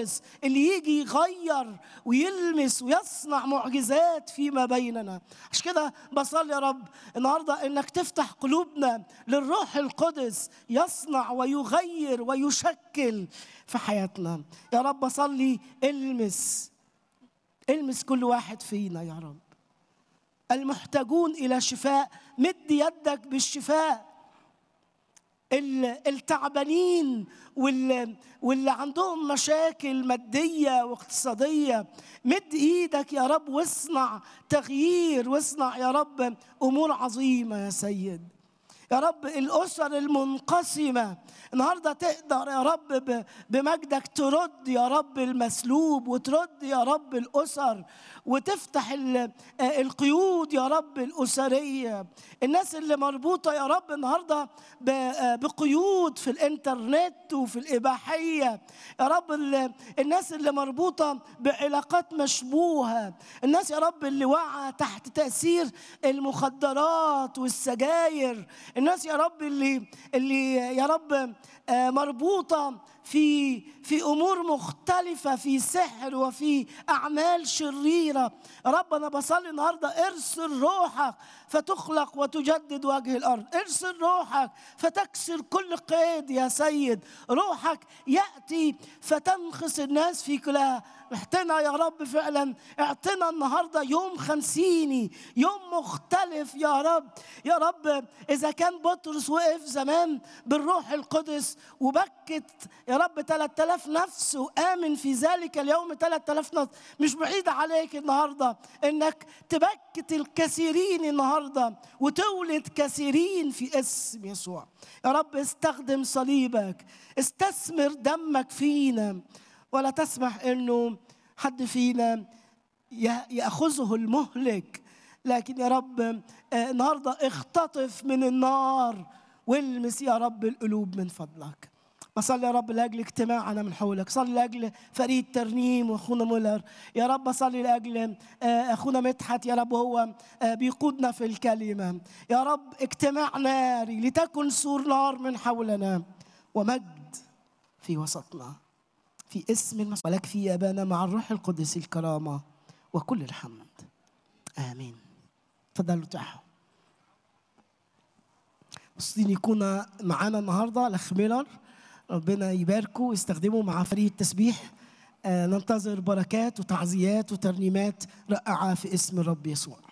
القدس اللي يجي يغير ويلمس ويصنع معجزات فيما بيننا عشان كده بصلي يا رب النهارده انك تفتح قلوبنا للروح القدس يصنع ويغير ويشكل في حياتنا يا رب بصلي المس المس كل واحد فينا يا رب المحتاجون الى شفاء مد يدك بالشفاء التعبانين واللي, واللي عندهم مشاكل ماديه واقتصاديه مد ايدك يا رب واصنع تغيير واصنع يا رب امور عظيمه يا سيد يا رب الاسر المنقسمه النهارده تقدر يا رب بمجدك ترد يا رب المسلوب وترد يا رب الاسر وتفتح القيود يا رب الاسريه الناس اللي مربوطه يا رب النهارده بقيود في الانترنت وفي الاباحيه يا رب الناس اللي مربوطه بعلاقات مشبوهه الناس يا رب اللي واقعه تحت تاثير المخدرات والسجاير الناس يا رب اللي اللي يا رب مربوطه في في امور مختلفه في سحر وفي اعمال شريره رب انا بصلي النهارده ارسل روحك فتخلق وتجدد وجه الارض ارسل روحك فتكسر كل قيد يا سيد روحك ياتي فتنخس الناس في كلها احتنا يا رب فعلا اعطنا النهارده يوم خمسيني يوم مختلف يا رب يا رب اذا كان بطرس وقف زمان بالروح القدس وبكت يا رب 3000 نفس وامن في ذلك اليوم 3000 نفس مش بعيد عليك النهارده انك تبكت الكثيرين النهارده وتولد كثيرين في اسم يسوع يا رب استخدم صليبك استثمر دمك فينا ولا تسمح انه حد فينا ياخذه المهلك لكن يا رب النهارده اختطف من النار والمس يا رب القلوب من فضلك بصلي يا رب لاجل اجتماعنا من حولك صلي لاجل فريد ترنيم واخونا مولر يا رب صلي لاجل اخونا مدحت يا رب هو بيقودنا في الكلمه يا رب اجتماع ناري لتكن سور نار من حولنا ومجد في وسطنا في اسم المسيح ولك في ابانا مع الروح القدس الكرامه وكل الحمد امين تفضلوا تعالوا مبسوطين يكون معانا النهارده الاخ ميلر ربنا يباركه ويستخدمه مع فريق التسبيح آه ننتظر بركات وتعزيات وترنيمات رائعه في اسم الرب يسوع